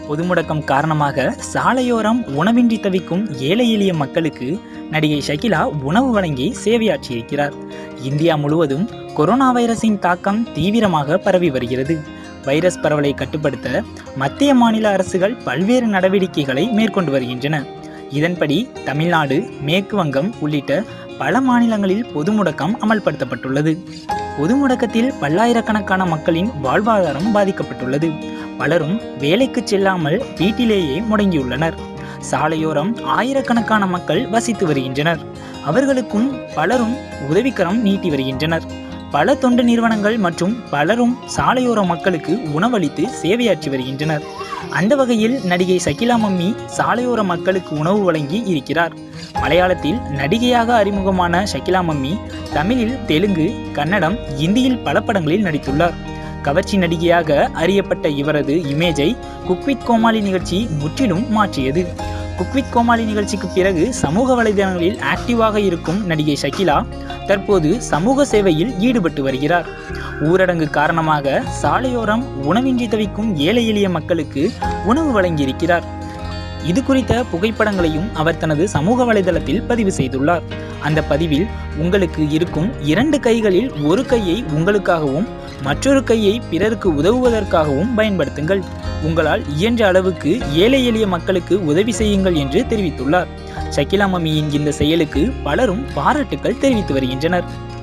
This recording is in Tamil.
பொது முடக்கம் காரணமாக சாலையோரம் உணவின்றி தவிக்கும் ஏழை எளிய மக்களுக்கு நடிகை ஷகிலா உணவு வழங்கி சேவையாற்றியிருக்கிறார் இந்தியா முழுவதும் கொரோனா வைரஸின் தாக்கம் தீவிரமாக பரவி வருகிறது வைரஸ் பரவலை கட்டுப்படுத்த மத்திய மாநில அரசுகள் பல்வேறு நடவடிக்கைகளை மேற்கொண்டு வருகின்றன இதன்படி தமிழ்நாடு மேற்கு வங்கம் உள்ளிட்ட பல மாநிலங்களில் பொது முடக்கம் அமல்படுத்தப்பட்டுள்ளது பொது முடக்கத்தில் பல்லாயிரக்கணக்கான மக்களின் வாழ்வாதாரம் பாதிக்கப்பட்டுள்ளது பலரும் வேலைக்கு செல்லாமல் வீட்டிலேயே முடங்கியுள்ளனர் சாலையோரம் ஆயிரக்கணக்கான மக்கள் வசித்து வருகின்றனர் அவர்களுக்கும் பலரும் உதவிக்கரம் நீட்டி வருகின்றனர் பல தொண்டு நிறுவனங்கள் மற்றும் பலரும் சாலையோர மக்களுக்கு உணவளித்து சேவையாற்றி வருகின்றனர் அந்த வகையில் நடிகை சகிலா மம்மி சாலையோர மக்களுக்கு உணவு வழங்கி இருக்கிறார் மலையாளத்தில் நடிகையாக அறிமுகமான ஷகிலா மம்மி தமிழில் தெலுங்கு கன்னடம் இந்தியில் பல படங்களில் நடித்துள்ளார் கவர்ச்சி நடிகையாக அறியப்பட்ட இவரது இமேஜை குக்வித் கோமாளி நிகழ்ச்சி முற்றிலும் மாற்றியது குக்வித் கோமாளி நிகழ்ச்சிக்கு பிறகு சமூக வலைதளங்களில் ஆக்டிவாக இருக்கும் நடிகை ஷகிலா தற்போது சமூக சேவையில் ஈடுபட்டு வருகிறார் ஊரடங்கு காரணமாக சாலையோரம் உணவின்றி தவிக்கும் ஏழை எளிய மக்களுக்கு உணவு வழங்கியிருக்கிறார் இது குறித்த புகைப்படங்களையும் அவர் தனது சமூக வலைதளத்தில் பதிவு செய்துள்ளார் அந்த பதிவில் உங்களுக்கு இருக்கும் இரண்டு கைகளில் ஒரு கையை உங்களுக்காகவும் மற்றொரு கையை பிறருக்கு உதவுவதற்காகவும் பயன்படுத்துங்கள் உங்களால் இயன்ற அளவுக்கு ஏழை எளிய மக்களுக்கு உதவி செய்யுங்கள் என்று தெரிவித்துள்ளார் ஷக்கிலா மம்மியின் இந்த செயலுக்கு பலரும் பாராட்டுக்கள் தெரிவித்து வருகின்றனர்